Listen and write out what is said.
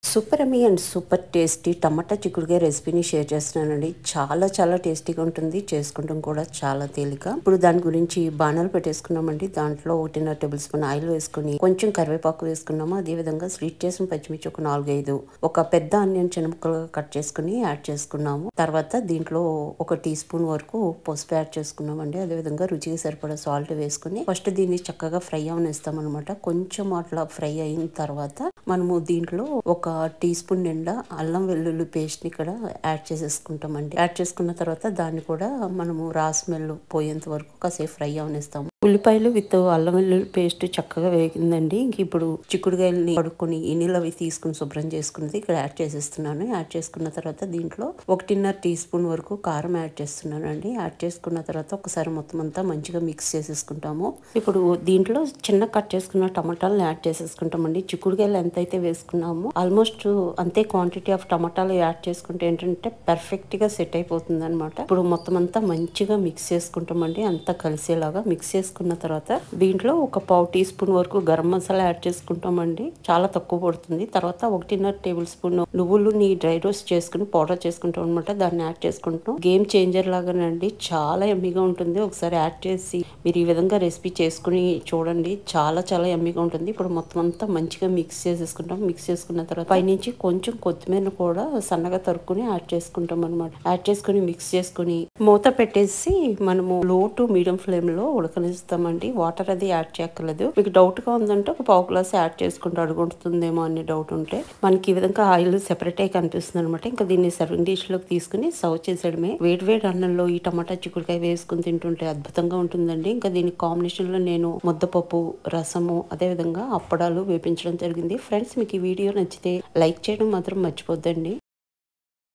super yummy and super tasty tomato చిక్కుడుకాయ రెసిపీని share చేస్తున్నానండి చాలా చాలా టేస్టీగా ఉంటుంది చేసుకుంటాం కూడా చాలా తేలిక ఇప్పుడు దాని గురించి బాణాలు పెట్టేసుకున్నామండి దాంట్లో ఒకటిన్నర టేబుల్ స్పూన్ ఆయిల్ వేసుకుని కొంచెం కరివేపాకు వేసుకున్నాము అదే విధంగా స్వీట్ చేసిన పచ్చిమిర్చి ఒక నాలుగైదు ఒక పెద్ద ఆనియన్ చిన్న ముక్కలుగా కట్ చేసుకుని యాడ్ చేసుకున్నాము తర్వాత దీంట్లో ఒక టీ స్పూన్ వరకు పసుపు యాడ్ చేసుకున్నామండి అదే విధంగా రుచికి సరిపడా సాల్ట్ వేసుకుని ఫస్ట్ దీన్ని చక్కగా ఫ్రై అవనిస్తాం అనమాట కొంచెం అట్లా ఫ్రై అయిన తర్వాత మనము దీంట్లో ఒక టీ స్పూన్ నిండా అల్లం వెల్లుల్లి పేస్ట్ ని ఇక్కడ యాడ్ చేసేసుకుంటామండి యాడ్ చేసుకున్న తర్వాత దాన్ని కూడా మనము రా స్మెల్ పోయేంత వరకు కాసేపు ఫ్రై అవనిస్తాము ఉల్లిపాయలు విత్ అల్లం వెల్లుల్లి పేస్ట్ చక్కగా వేగిందండి ఇంక ఇప్పుడు చిక్కుడుకాయలని కడుక్కొని ఈ నీళ్ళు అవి తీసుకుని శుభ్రం చేసుకున్నది ఇక్కడ యాడ్ చేసేస్తున్నాను యాడ్ చేసుకున్న తర్వాత దీంట్లో ఒకటిన్నర టీ స్పూన్ వరకు కారం యాడ్ చేస్తున్నాను అండి యాడ్ చేసుకున్న తర్వాత ఒకసారి మొత్తం అంతా మంచిగా మిక్స్ చేసేసుకుంటాము ఇప్పుడు దీంట్లో చిన్న కట్ చేసుకున్న టమాటాలను యాడ్ చేసేసుకుంటామండి చిక్కుడుకాయలు ఎంత అయితే వేసుకున్నామో ఆల్మోస్ట్ అంతే క్వాంటిటీ ఆఫ్ టమాటాలు యాడ్ చేసుకుంటే ఏంటంటే పర్ఫెక్ట్ గా సెట్ అయిపోతుంది అనమాట ఇప్పుడు మొత్తం అంతా మంచిగా మిక్స్ చేసుకుంటామండి అంతా కలిసేలాగా మిక్స్ చేసుకున్న తర్వాత దీంట్లో ఒక పావు టీ స్పూన్ వరకు గరం మసాలా యాడ్ చేసుకుంటామండి చాలా తక్కువ పడుతుంది తర్వాత ఒకటిన్నర టేబుల్ స్పూన్ నువ్వులు డ్రై రోస్ట్ చేసుకుని పౌడర్ చేసుకుంటాం అనమాట దాన్ని యాడ్ చేసుకుంటాం గేమ్ చేంజర్ లాగానండి చాలా ఎమ్మిగా ఉంటుంది ఒకసారి యాడ్ చేసి మీరు ఈ విధంగా రెసిపీ చేసుకుని చూడండి చాలా చాలా ఎమ్మిగా ఉంటుంది ఇప్పుడు మొత్తం అంతా మంచిగా మిక్స్ చేసేసుకుంటాం మిక్స్ చేసుకున్న తర్వాత పైనుంచి కొంచెం కొత్తిమీర కూడా సన్నగా తరుక్కుని యాడ్ చేసుకుంటాం అనమాట యాడ్ చేసుకుని మిక్స్ చేసుకుని మూత పెట్టేసి మనము లో టు మీడియం ఫ్లేమ్ లో ఉడకనిస్తామండి వాటర్ అది యాడ్ చేయక్కర్లేదు మీకు డౌట్ గా ఉందంటే ఒక పావు గ్లాస్ యాడ్ చేసుకుంటే అడుగుతుందేమో అనే డౌట్ ఉంటే మనకి ఈ విధంగా ఆయిల్ సెపరేట్ అయి కనిపిస్తుంది అనమాట ఇంకా దీన్ని సర్వింగ్ డిష్ లోకి తీసుకుని సర్వ్ చేసేయడమే వేడి వేడి అన్నంలో ఈ టమాటా చిక్కుడుకాయ వేసుకుని తింటుంటే అద్భుతంగా ఉంటుందండి ఇంకా దీని కాంబినేషన్ లో నేను ముద్దపప్పు రసము అదే విధంగా అప్పడాలు వేపించడం జరిగింది ఫ్రెండ్స్ మీకు ఈ వీడియో నచ్చితే లైక్ చేయడం మాత్రం మర్చిపోద్దండి